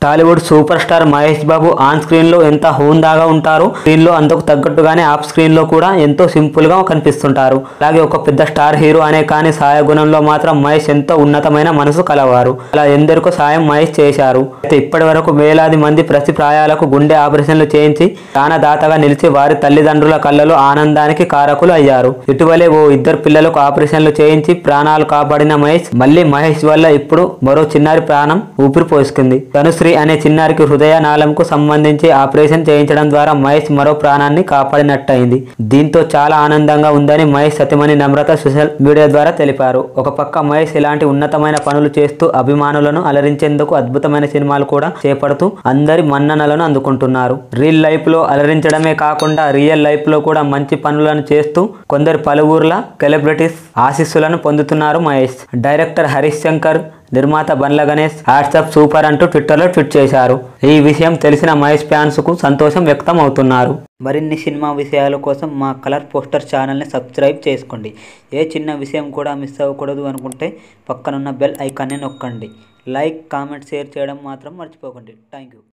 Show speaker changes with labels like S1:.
S1: Tollywood super star Mahesh Babu on screen లో ఎంత హోందాగా ఉంటారు స్క్రీన్ లో అందుకు తగ్గట్టుగానే ఆఫ్ స్క్రీన్ లో కూడా ఎంతో సింపుల్ గా కనిపిస్తుంటారు అలాగే ఒక పెద్ద స్టార్ హీరో అనే కానీ సాయ గుణంలో మాత్రం మహేష్ ఎంతో ఉన్నతమైన మనసు కలవారు అలా ఎందరికో సాయం మహేష్ చేశారు అయితే ఇప్పటి వరకు వేలాది మంది ప్రతి ప్రాయాలకు గుండె ఆపరేషన్లు చేయించి ప్రాణదాతగా నిలిచి వారి తల్లిదండ్రుల కళ్ళలో ఆనందానికి కారకులు అయ్యారు ఇటీవలే ఓ ఇద్దరు పిల్లలకు ఆపరేషన్లు చేయించి ప్రాణాలు కాపాడిన మహేష్ మళ్ళీ మహేష్ వల్ల ఇప్పుడు మరో చిన్నారి ప్రాణం ఊపిరి పోసుకుంది తనుశ్రీ అనే చిన్నారికి హృదయ నాళంకు సంబంధించి ఆపరేషన్ చేయించడం ద్వారా మహేష్ మరో ప్రాణాన్ని కాపాడినట్టయింది దీంతో చాలా ఆనందంగా ఉందని మహేష్ సతిమణి నమ్రత సోషల్ మీడియా ద్వారా తెలిపారు ఒక పక్క మహేష్ ఇలాంటి ఉన్నతమైన పనులు చేస్తూ అభిమానులను అలరించేందుకు అద్భుతమైన సినిమాలు కూడా చేపడుతూ అందరి మన్ననలను అందుకుంటున్నారు రియల్ లైఫ్ లో అలరించడమే కాకుండా రియల్ లైఫ్ లో కూడా మంచి పనులను చేస్తూ కొందరు పలువురుల సెలబ్రిటీస్ ఆశీస్సులను పొందుతున్నారు మహేష్ డైరెక్టర్ హరీష్ శంకర్ నిర్మాత బండ్ల గణేష్ వాట్సాప్ సూపర్ అంటూ ట్విట్టర్లో ట్వీట్ చేశారు ఈ విషయం తెలిసిన మహేష్ ఫ్యాన్స్ కు సంతోషం వ్యక్తం అవుతున్నారు మరిన్ని సినిమా విషయాల కోసం మా కలర్ పోస్టర్ ఛానల్ని సబ్స్క్రైబ్ చేసుకోండి ఏ చిన్న విషయం కూడా మిస్ అవ్వకూడదు అనుకుంటే పక్కనున్న బెల్ ఐకాన్ని నొక్కండి లైక్ కామెంట్ షేర్ చేయడం మాత్రం మర్చిపోకండి థ్యాంక్ యూ